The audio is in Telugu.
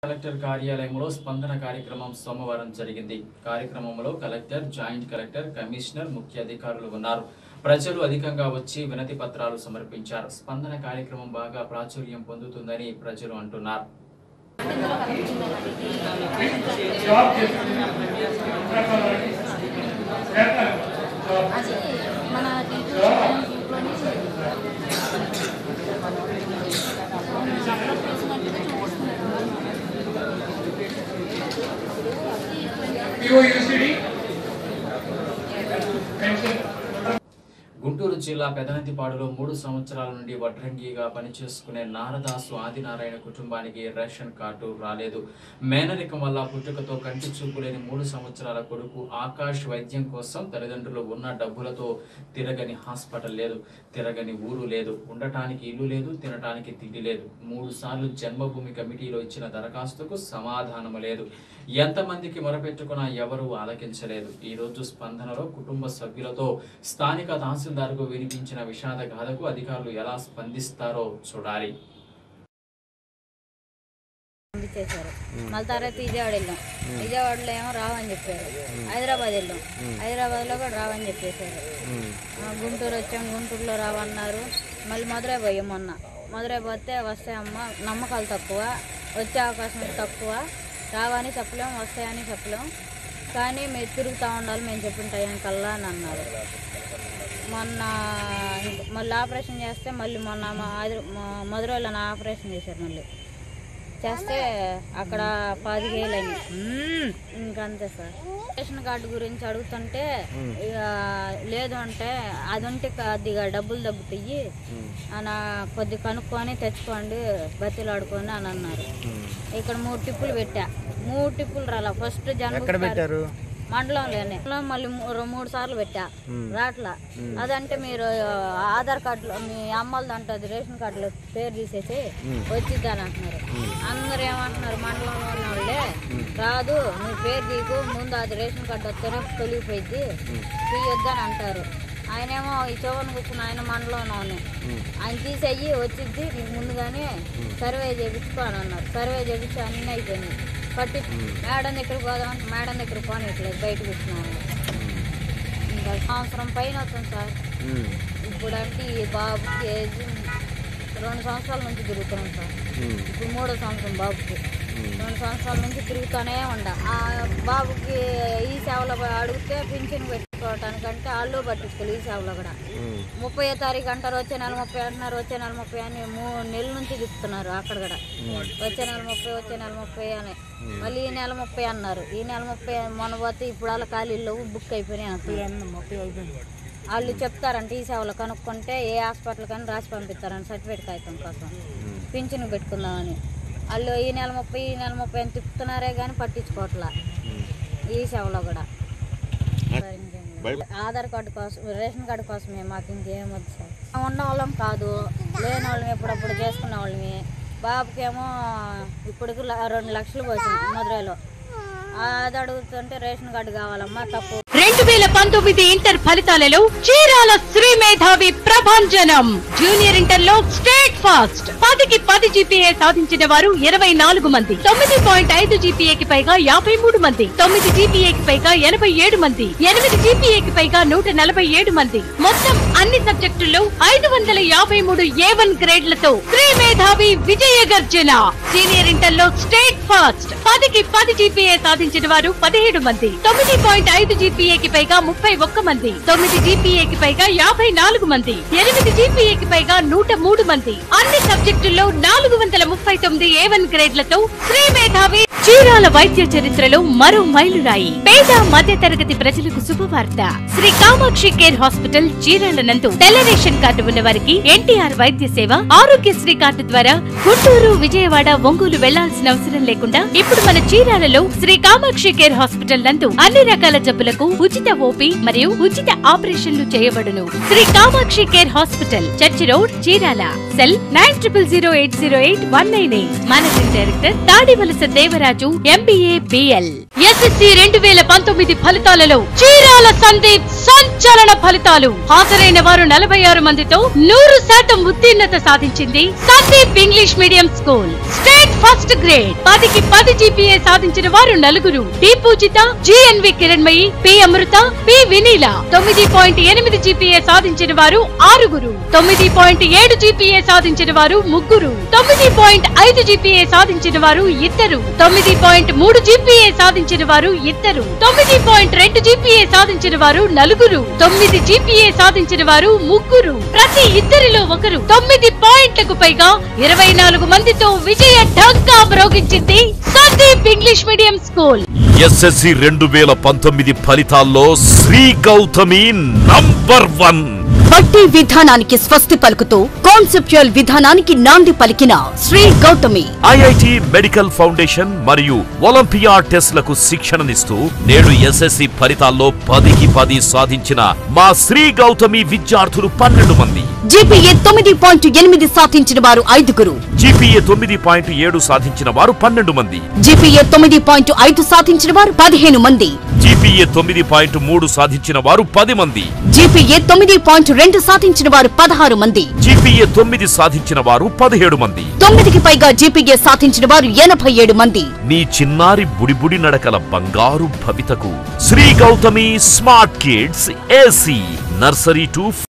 కలెక్టర్ కార్యాలయంలో స్పందన కార్యక్రమం సోమవారం జరిగింది కార్యక్రమంలో కలెక్టర్ జాయింట్ కలెక్టర్ కమిషనర్ ముఖ్య అధికారులు ఉన్నారు ప్రజలు అధికంగా వచ్చి వినతి పత్రాలు సమర్పించారు స్పందన కార్యక్రమం బాగా ప్రాచుర్యం పొందుతుందని ప్రజలు అంటున్నారు అది మన టీచర్లోని POUCD. Pencil. గుంటూరు జిల్లా పెదనంతిపాడులో మూడు సంవత్సరాల నుండి వడ్రంగిగా పనిచేసుకునే నారదాసు ఆదినారాయణ కుటుంబానికి రేషన్ కార్డు రాలేదు మేనరికం వల్ల పుట్టుకతో కంటి చూపు లేని మూడు సంవత్సరాల కొడుకు ఆకాష్ వైద్యం కోసం తల్లిదండ్రులు ఉన్న డబ్బులతో తిరగని హాస్పిటల్ లేదు తిరగని ఊరు లేదు ఉండటానికి ఇల్లు లేదు తినటానికి తిండి లేదు మూడు సార్లు జన్మభూమి కమిటీలో ఇచ్చిన దరఖాస్తుకు సమాధానం లేదు ఎంతమందికి మొరపెట్టుకున్నా ఎవరూ ఆలకించలేదు ఈ రోజు స్పందనలో కుటుంబ సభ్యులతో స్థానిక తహసీల్దార్కు వినిపించిన విషాద గాథకు అధికారులు ఎలా స్పందిస్తారో చూడాలి పంపించేశారు మళ్ళీ తర్వాత విజయవాడ వెళ్ళాం విజయవాడలో ఏమో రావని చెప్పారు హైదరాబాద్ వెళ్ళాం హైదరాబాద్లో కూడా రావని చెప్పేశారు ఆ, గుంటూరు వచ్చాం గుంటూరులో రావన్నారు మళ్ళీ మధురై పోయాం మొన్న మధురై పోతే వస్తే అమ్మ నమ్మకాలు తక్కువ వచ్చే అవకాశం తక్కువ రావని చెప్పలేం వస్తాయని చెప్పలేం కానీ మీరు తిరుగుతూ ఉండాలి మేము చెప్పిన టైం కల్లా అని అన్నారు మొన్న ఇంక- మళ్ళీ ఆపరేషన్ చేస్తే మళ్ళీ మొన్న మా హైదరా- మా మధురైలో నా ఆపరేషన్ చేశారు మళ్ళీ చేస్తే అక్కడ పదివేలు అయినాయి ఇంకంతే సార్ రేషన్ కార్డు గురించి అడుగుతుంటే ఇక లేదు అంటే అది ఉంటే కొద్దిగా డబ్బులు తగ్గుతాయి అని కొద్ది కనుక్కొని తెచ్చుకోండి బతిలాడుకొని అని అన్నారు ఇక్కడ మూడు టిప్పులు పెట్టా మూడు టిప్పులు రాలా ఫస్ట్ జన్మ పెట్టారు మండలంలోనే మళ్ళీ మూ- మూడు సార్లు పెట్టా రాట్లా అదంటే మీరు ఆ, ఆధార్ కార్డులో మీ అమ్మలది అంటది రేషన్ కార్డులో పేరు తీసేసి వచ్చిద్ది అని అంటున్నారు అందరు ఏమంటున్నారు మండలంలో ఉన్న వాళ్ళే రాదు నీ పేరు తీకు ముందు అది రేషన్ కార్డు వస్తేనే తొలిగిపోయింది తీయొద్దు అని అంటారు ఆయనేమో ఈ చోవన కూర్చుని ఆయన మండలంలోనే ఆయన తీసేయి వచ్చిద్ది నీకు ముందుగానే సర్వే చేయించుకో అని అన్నారు సర్వే చేయించి అన్నీ అయిపోయినాయి పట్టి మేడం దగ్గరికి పోదామంటే మేడం దగ్గర పోనట్లేదు బయట కూర్చున్నాను ఇంకా సంవత్సరం పైన అవుతుంది సార్ ఇప్పుడు అంటే ఈ బాబుకి ఏజ్ రెండు సంవత్సరాల నుంచి తిరుగుతున్నాం సార్ ఇప్పుడు మూడో సంవత్సరం బాబుకి రెండు సంవత్సరాల నుంచి తిరుగుతూనే ఉండ ఆ బాబుకి ఈ సేవలో పోయి అడిగితే పింఛన్ పెట్టుకోవటానికంటే వాళ్ళు పట్టించుకోవాలి ఈ సేవలో కూడా ముప్పై తారీఖు అంటారు వచ్చే నెల ముప్పై అంటున్నారు వచ్చే నెల ముప్పై అని మూడు నెలల నుంచి తిప్పుతున్నారు అక్కడ కూడా వచ్చే నెల ముప్పై వచ్చే నెల ముప్పై అని మళ్ళీ ఈ నెల ముప్పై అన్నారు ఈ నెల ముప్పై మొన్న పోతే ఇప్పుడు వాళ్ళ ఖాళీలు బుక్ అయిపోయినాయి అంటున్నారు. వాళ్ళు చెప్తారంట ఈ సేవలు కనుక్కుంటే ఏ హాస్పిటల్ కానీ రాసి పంపిస్తారని సర్టిఫికేట్ కాగితం కోసం పింఛన్ పెట్టుకుందామని వాళ్ళు ఈ నెల ముప్పై ఈ నెల ముప్పై అని తిప్పుతున్నారే కానీ పట్టించుకోవట్లా ఈ సేవలో కూడా సరే, ఇంకేం లేదు. ఆధార్ కార్డు కోసం రేషన్ కార్డు కోసమే మాకు ఇంకేం వద్దు సార్ ఉన్న వాళ్ళం కాదు లేని వాళ్ళని ఎప్పుడప్పుడు చేసుకునే వాళ్ళని బాబుకేమో ఇప్పటికి ల- రెండు లక్షలు పోసింది మధురైలో అది అడుగుతుంటే రేషన్ కార్డు కావాలమ్మా తప్పు రెండు వేల పంతొమ్మిది ఇంటర్ ఫలితాలలో చీరాల శ్రీ మేధావి ప్రభంజనం జూనియర్ ఇంటర్ లో స్టేట్ ఫాస్ట్ పదికి పది జీపీఏ సాధించిన వారు ఇరవై నాలుగు మంది తొమ్మిది పాయింట్ ఐదు జీపీఏకి పైగా యాభై మూడు మంది తొమ్మిది జీపీఏకి పైగా ఎనభై ఏడు మంది ఎనిమిది జీపీఏకి పైగా నూట నలభై ఏడు మంది మొత్తం అన్ని సబ్జెక్టుల్లో ఐదు వందల యాభై మూడు ఏ వన్ గ్రేడ్లతో శ్రీ మేధావి విజయ గర్జన సీనియర్ ఇంటర్ లో స్టేట్ ఫాస్ట్ పదికి పది జీపీఏ సాధించిన వారు పదిహేడు మంది తొమ్మిది పాయింట్ ఐదు జీపీఏకి పైగా ముప్పై ఒక్క మంది తొమ్మిది జీపీఏకి పైగా యాభై నాలుగు మంది ఎనిమిది జీపీఏకి పైగా నూట మూడు మంది అన్ని సబ్జెక్టుల్లో నాలుగు వందల ముప్పై తొమ్మిది ఏ వన్ గ్రేడ్లతో శ్రీ మేధావి చీరాల వైద్య చరిత్రలో మరో మైలురాయి పేద మధ్య తరగతి ప్రజలకు శుభవార్త శ్రీ కామాక్షి కేర్ హాస్పిటల్ చీరాల నందు తెల్ల రేషన్ కార్డు ఉన్న వారికి ఎన్టీఆర్ వైద్య సేవ ఆరోగ్యశ్రీ కార్డు ద్వారా గుంటూరు విజయవాడ ఒంగోలు వెళ్లాల్సిన అవసరం లేకుండా ఇప్పుడు మన చీరాలలో శ్రీ కామాక్షి కేర్ హాస్పిటల్ నందు అన్ని రకాల జబ్బులకు ఉచిత ఓపీ మరియు ఉచిత ఆపరేషన్లు చేయబడును Sri Kamakshi care hospital church road Chirala cell nine triple zero eight zero eight one nine eight managing director Tadivalasa Devaraju MBA BL SSC రెండు వేల పంతొమ్మిది ఫలితాలలో చీరాల సందీప్ సంచలన ఫలితాలు హాజరైన వారు నలభై ఆరు మందితో నూరు శాతం ఉత్తీర్ణత సాధించింది Sandeep English medium school state first grade పదికి పది జీపీఏ సాధించిన వారు నలుగురు D Pujitha G N V Kiranmayi P Amrutha P Vineela తొమ్మిది పాయింట్ ఎనిమిది జీపీఏ సాధించిన వారు ఆరుగురు తొమ్మిది పాయింట్ ఏడు జీపీఏ సాధించిన వారు ముగ్గురు తొమ్మిది పాయింట్ ఐదు జీపీఏ సాధించిన వారు ఇద్దరు తొమ్మిది పాయింట్ మూడు జీపీఏ సాధించిన వారు ఇద్దరు తొమ్మిది పాయింట్ రెండు జీపీఏ సాధించిన వారు నలుగురు తొమ్మిది జీపీఏ సాధించిన వారు ముగ్గురు ప్రతి ఇద్దరిలో ఒకరు తొమ్మిది పాయింట్లకు పైగా ఇరవై నాలుగు మందితో విజయ ఢంకా మ్రోగించింది Sandeep English medium school SSC రెండు వేల పంతొమ్మిది ఫలితాల్లో శ్రీ గౌతమి నంబర్ వన్ బట్టి విధానానికి స్వస్తి పలుకుతూ కాన్సెప్చువల్ విధానానికి నాంది పలికిన Shri Gautami IIT medical foundation మరియు ఒలింపియా టెస్ట్లకు శిక్షణనిస్తూ నేడు ఎస్ఎస్సి ఫలితాల్లో పదికి పది సాధించిన మా శ్రీ గౌతమి విద్యార్థులు పన్నెండు మంది జీపీఏ తొమ్మిది పాయింట్ ఎనిమిది సాధించిన వారు ఐదుగురు జీపీఏ తొమ్మిది పాయింట్ ఏడు సాధించిన వారు పన్నెండు మంది జీపీఏ తొమ్మిది పాయింట్ ఐదు సాధించిన వారు పదిహేను మంది జీపీఏ తొమ్మిది పాయింట్ మూడు సాధించిన వారు పది మంది జీపీఏ తొమ్మిది పాయింట్ రెండు సాధించిన వారు పదహారు మంది జీపీఏ తొమ్మిది సాధించిన వారు పదిహేడు మంది తొమ్మిదికి పైగా జీపీఏ సాధించిన వారు ఎనభై ఏడు మంది నీ చిన్నారి బుడిబుడి నడకల బంగారు భవితకు Shri Gautami smart kids AC nursery to